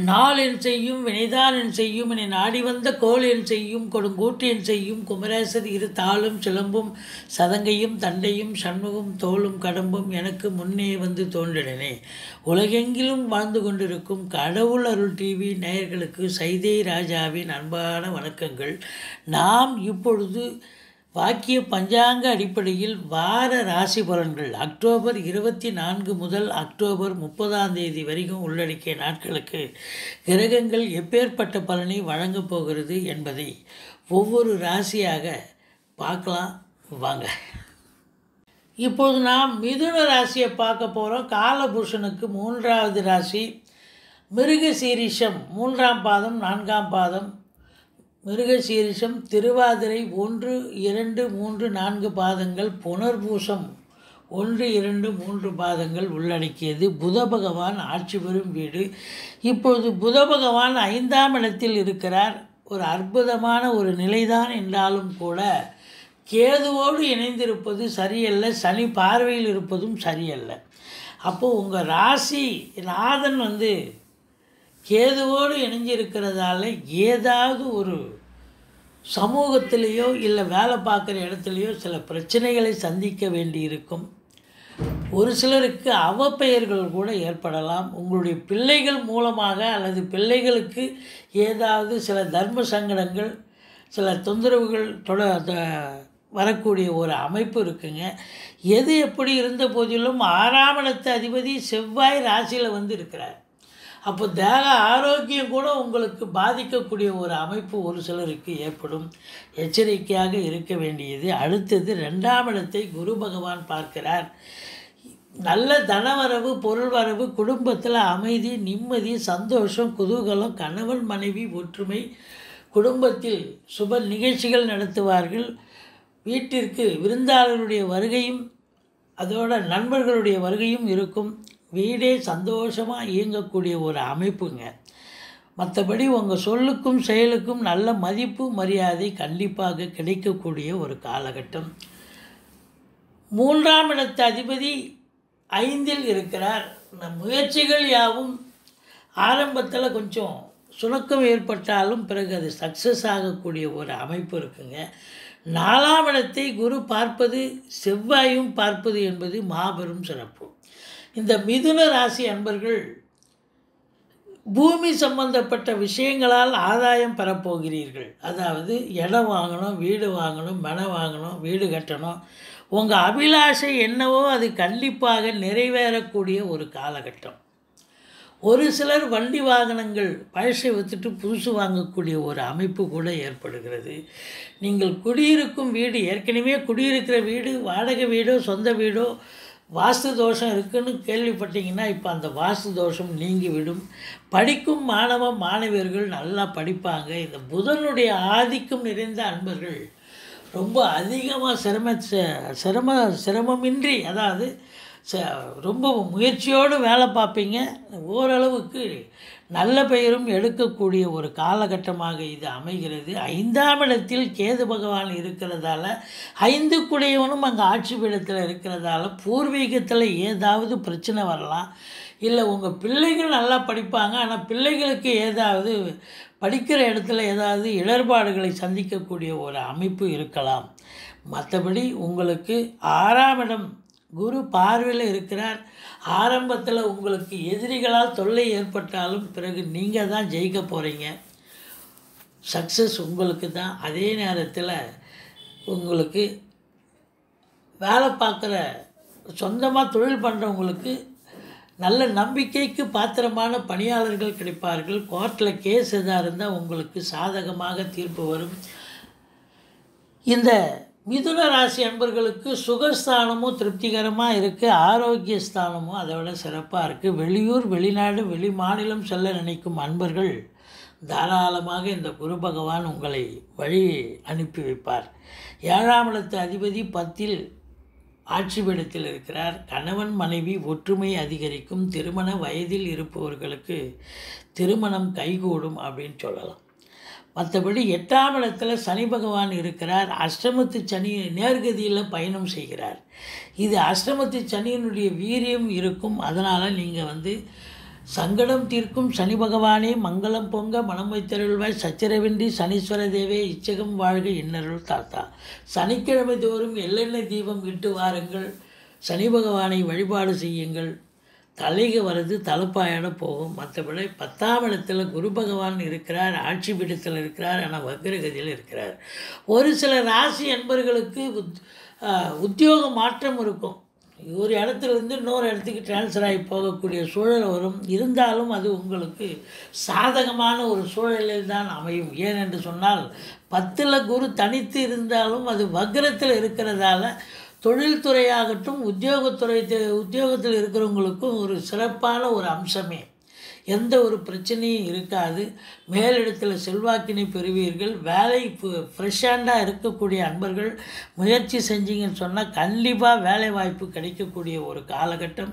நாள் என் செய்யும் வினைதான் என் செய்யும் என்னை நாடி வந்த கோல் என் செய்யும் கொடுங்கூற்று என் செய்யும் குமரேசர் இரு தாளும் சிலம்பும் சதங்கையும் தண்டையும் சண்முகம் தோளும் கடம்பும் எனக்கு முன்னே வந்து தோன்றினனே உலகெங்கிலும் வாழ்ந்து கொண்டிருக்கும் கடவுள் அருள் டிவி நேயர்களுக்கு சைதை ராஜாவின் அன்பான வணக்கங்கள் நாம் இப்பொழுது வாக்கிய பஞ்சாங்க அடிப்படையில் வார ராசி பலன்கள் அக்டோபர் இருபத்தி நான்கு முதல் அக்டோபர் முப்பதாம் தேதி வரைக்கும் உள்ளடக்கிய நாட்களுக்கு கிரகங்கள் எப்பேற்பட்ட பலனை வழங்கப் போகிறது என்பதை ஒவ்வொரு ராசியாக பார்க்கலாம் வாங்க இப்போது நாம் மிதுன ராசியை பார்க்க போகிறோம் காலபுருஷனுக்கு மூன்றாவது ராசி மிருக சீரிஷம் மூன்றாம் பாதம் நான்காம் பாதம் மிருகசீரிஷம் திருவாதிரை ஒன்று இரண்டு மூன்று நான்கு பாதங்கள் புனர்பூசம் ஒன்று இரண்டு மூன்று பாதங்கள் உள்ளடக்கியது புத பகவான் ஆட்சி பெறும் வீடு இப்பொழுது புத பகவான் ஐந்தாம் இடத்தில் இருக்கிறார் ஒரு அற்புதமான ஒரு நிலைதான் என்றாலும் கூட கேதுவோடு இணைந்திருப்பது சரியல்ல சனி பார்வையில் இருப்பதும் சரியல்ல அப்போது உங்கள் ராசி நாதன் வந்து கேதுவோடு இணைஞ்சிருக்கிறதால ஏதாவது ஒரு சமூகத்திலேயோ இல்லை வேலை பார்க்குற இடத்துலையோ சில பிரச்சனைகளை சந்திக்க வேண்டியிருக்கும் ஒரு சிலருக்கு அவப்பெயர்கள் கூட ஏற்படலாம் உங்களுடைய பிள்ளைகள் மூலமாக அல்லது பிள்ளைகளுக்கு ஏதாவது சில தர்ம சங்கடங்கள் சில தொந்தரவுகள் தொட வரக்கூடிய ஒரு அமைப்பு இருக்குங்க எது எப்படி இருந்த போதிலும் ஆறாம் இடத்து அதிபதி செவ்வாய் ராசியில் வந்து இருக்கிறார் அப்போ தேக ஆரோக்கியம் கூட உங்களுக்கு பாதிக்கக்கூடிய ஒரு அமைப்பு ஒரு சிலருக்கு ஏற்படும் எச்சரிக்கையாக இருக்க வேண்டியது அடுத்தது ரெண்டாம் இடத்தை குரு பகவான் பார்க்கிறார் நல்ல தனவரவு பொருள் வரவு குடும்பத்தில் அமைதி நிம்மதி சந்தோஷம் குதூகலம் கணவன் மனைவி ஒற்றுமை குடும்பத்தில் சுப நிகழ்ச்சிகள் நடத்துவார்கள் வீட்டிற்கு விருந்தாளருடைய வருகையும் அதோட நண்பர்களுடைய வருகையும் இருக்கும் வீடே சந்தோஷமாக இயங்கக்கூடிய ஒரு அமைப்புங்க மற்றபடி உங்கள் சொல்லுக்கும் செயலுக்கும் நல்ல மதிப்பு மரியாதை கண்டிப்பாக கிடைக்கக்கூடிய ஒரு காலகட்டம் மூன்றாம் இடத்து அதிபதி ஐந்தில் இருக்கிறார் இந்த முயற்சிகள் யாவும் ஆரம்பத்தில் கொஞ்சம் சுணக்கம் ஏற்பட்டாலும் பிறகு அது சக்ஸஸ் ஆகக்கூடிய ஒரு அமைப்பு இருக்குங்க நாலாம் இடத்தை குரு பார்ப்பது செவ்வாயும் பார்ப்பது என்பது மாபெரும் சிறப்பு இந்த மிதுன ராசி அன்பர்கள் பூமி சம்பந்தப்பட்ட விஷயங்களால் ஆதாயம் பெறப்போகிறீர்கள் அதாவது இடம் வாங்கணும் வீடு வாங்கணும் மனை வாங்கணும் வீடு கட்டணும் உங்கள் அபிலாஷை என்னவோ அது கண்டிப்பாக நிறைவேறக்கூடிய ஒரு காலகட்டம் ஒரு சிலர் வண்டி வாகனங்கள் பழசை விற்றுட்டு புதுசு வாங்கக்கூடிய ஒரு அமைப்பு கூட ஏற்படுகிறது நீங்கள் குடியிருக்கும் வீடு ஏற்கனவே குடியிருக்கிற வீடு வாடகை வீடோ சொந்த வீடோ வாஸ்து தோஷம் இருக்குன்னு கேள்விப்பட்டீங்கன்னா இப்போ அந்த வாஸ்து தோஷம் நீங்கிவிடும் படிக்கும் மாணவ மாணவியர்கள் நல்லா படிப்பாங்க இந்த புதனுடைய ஆதிக்கம் நிறைந்த அன்பர்கள் ரொம்ப அதிகமாக சிரம சிரம சிரமமின்றி அதாவது ச ரொம்ப முயற்சியோடு வேலை பார்ப்பீங்க ஓரளவுக்கு நல்ல பெயரும் எடுக்கக்கூடிய ஒரு காலகட்டமாக இது அமைகிறது ஐந்தாம் இடத்தில் கேது பகவான் இருக்கிறதால ஐந்து குடையவனும் அங்கே ஆட்சி பீடத்தில் இருக்கிறதால பூர்வீகத்தில் ஏதாவது பிரச்சனை வரலாம் இல்லை உங்கள் பிள்ளைகள் நல்லா படிப்பாங்க ஆனால் பிள்ளைகளுக்கு ஏதாவது படிக்கிற இடத்துல ஏதாவது இடர்பாடுகளை சந்திக்கக்கூடிய ஒரு அமைப்பு இருக்கலாம் மற்றபடி உங்களுக்கு ஆறாம் இடம் குரு பார்வையில் இருக்கிறார் ஆரம்பத்தில் உங்களுக்கு எதிரிகளால் தொல்லை ஏற்பட்டாலும் பிறகு நீங்கள் தான் ஜெயிக்க போகிறீங்க சக்ஸஸ் உங்களுக்கு தான் அதே நேரத்தில் உங்களுக்கு வேலை பார்க்குற சொந்தமாக தொழில் பண்ணுறவங்களுக்கு நல்ல நம்பிக்கைக்கு பாத்திரமான பணியாளர்கள் கிடைப்பார்கள் கோர்ட்டில் கேஸ் எதாக இருந்தால் உங்களுக்கு சாதகமாக தீர்ப்பு வரும் இந்த மிதுன ராசி அன்பர்களுக்கு சுகஸ்தானமும் திருப்திகரமாக இருக்குது ஆரோக்கிய ஸ்தானமும் அதை விட சிறப்பாக இருக்குது வெளியூர் வெளிநாடு வெளி மாநிலம் செல்ல நினைக்கும் அன்பர்கள் தாராளமாக இந்த குரு பகவான் உங்களை வழி அனுப்பி வைப்பார் ஏழாம் இடத்து அதிபதி பத்தில் ஆட்சி பீடத்தில் இருக்கிறார் கணவன் மனைவி ஒற்றுமை அதிகரிக்கும் திருமண வயதில் இருப்பவர்களுக்கு திருமணம் கைகூடும் அப்படின்னு சொல்லலாம் மற்றபடி எட்டாம் இடத்துல சனி பகவான் இருக்கிறார் அஷ்டமத்து சனி நேர்கதியில் பயணம் செய்கிறார் இது அஷ்டமத்து சனியினுடைய வீரியம் இருக்கும் அதனால் நீங்கள் வந்து சங்கடம் தீர்க்கும் சனி பகவானே மங்களம் பொங்க மனம் வைத்தருள்வாய் சச்சரவின்றி சனீஸ்வர தேவே இச்சகம் வாழ்க இன்னருள் தாத்தா சனிக்கிழமை தோறும் எள்ளெண்ணெய் தீபம் இட்டு வாருங்கள் சனி பகவானை வழிபாடு செய்யுங்கள் தலைக வருது தலைப்பாயோட போகும் மற்றபடி பத்தாம் இடத்துல குரு பகவான் இருக்கிறார் ஆட்சி பீடத்தில் இருக்கிறார் ஆனால் வக்ரகதியில் இருக்கிறார் ஒரு சில ராசி அன்பர்களுக்கு உத் ஆஹ் உத்தியோக மாற்றம் இருக்கும் ஒரு இடத்துலேருந்து இன்னொரு இடத்துக்கு ட்ரான்ஸ்ஃபர் ஆகி போகக்கூடிய சூழல் வரும் இருந்தாலும் அது உங்களுக்கு சாதகமான ஒரு சூழலில் தான் அமையும் ஏனென்று சொன்னால் பத்தில் குரு தனித்து இருந்தாலும் அது வக்ரத்தில் இருக்கிறதால தொழில்துறையாகட்டும் உத்தியோகத்துறை உத்தியோகத்தில் இருக்கிறவங்களுக்கும் ஒரு சிறப்பான ஒரு அம்சமே எந்த ஒரு பிரச்சனையும் இருக்காது மேலிடத்தில் செல்வாக்கினை பெறுவீர்கள் வேலை ஃப்ரெஷ்ஷாண்டாக இருக்கக்கூடிய அன்பர்கள் முயற்சி செஞ்சீங்கன்னு சொன்னால் கண்டிப்பாக வேலை வாய்ப்பு கிடைக்கக்கூடிய ஒரு காலகட்டம்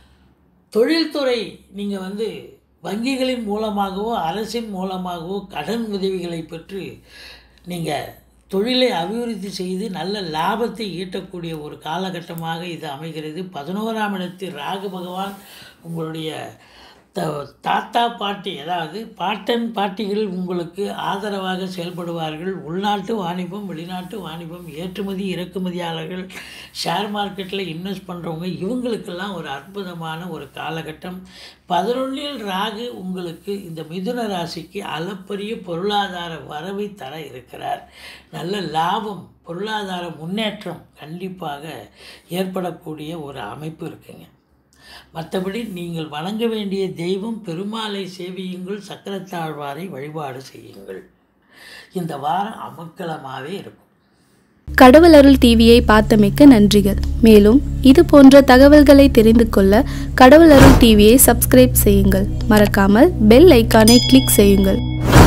தொழில்துறை நீங்கள் வந்து வங்கிகளின் மூலமாகவோ அரசின் மூலமாகவோ கடன் உதவிகளை பெற்று நீங்கள் தொழிலை அபிவிருத்தி செய்து நல்ல லாபத்தை ஈட்டக்கூடிய ஒரு காலகட்டமாக இது அமைகிறது பதினோராம் இடத்தில் ராகு பகவான் உங்களுடைய த தாத்தா பாட்டி அதாவது பாட்டன் பாட்டிகள் உங்களுக்கு ஆதரவாக செயல்படுவார்கள் உள்நாட்டு வாணிபம் வெளிநாட்டு வாணிபம் ஏற்றுமதி இறக்குமதியாளர்கள் ஷேர் மார்க்கெட்டில் இன்வெஸ்ட் பண்ணுறவங்க இவங்களுக்கெல்லாம் ஒரு அற்புதமான ஒரு காலகட்டம் பதினொன்றில் ராகு உங்களுக்கு இந்த மிதுன ராசிக்கு அளப்பரிய பொருளாதார வரவை தர இருக்கிறார் நல்ல லாபம் பொருளாதார முன்னேற்றம் கண்டிப்பாக ஏற்படக்கூடிய ஒரு அமைப்பு இருக்குங்க மற்றபடி நீங்கள் வணங்க வேண்டிய தெய்வம் பெருமாளை சேவியுங்கள் சக்கரத்தாழ்வாரை வழிபாடு செய்யுங்கள் இந்த வாரம் அமக்கலமாகவே இருக்கும் கடவுள் அருள் டிவியை பார்த்தமைக்க நன்றிகள் மேலும் இது போன்ற தகவல்களை தெரிந்து கொள்ள கடவுள் அருள் டிவியை சப்ஸ்கிரைப் செய்யுங்கள் மறக்காமல் பெல் ஐக்கானை கிளிக் செய்யுங்கள்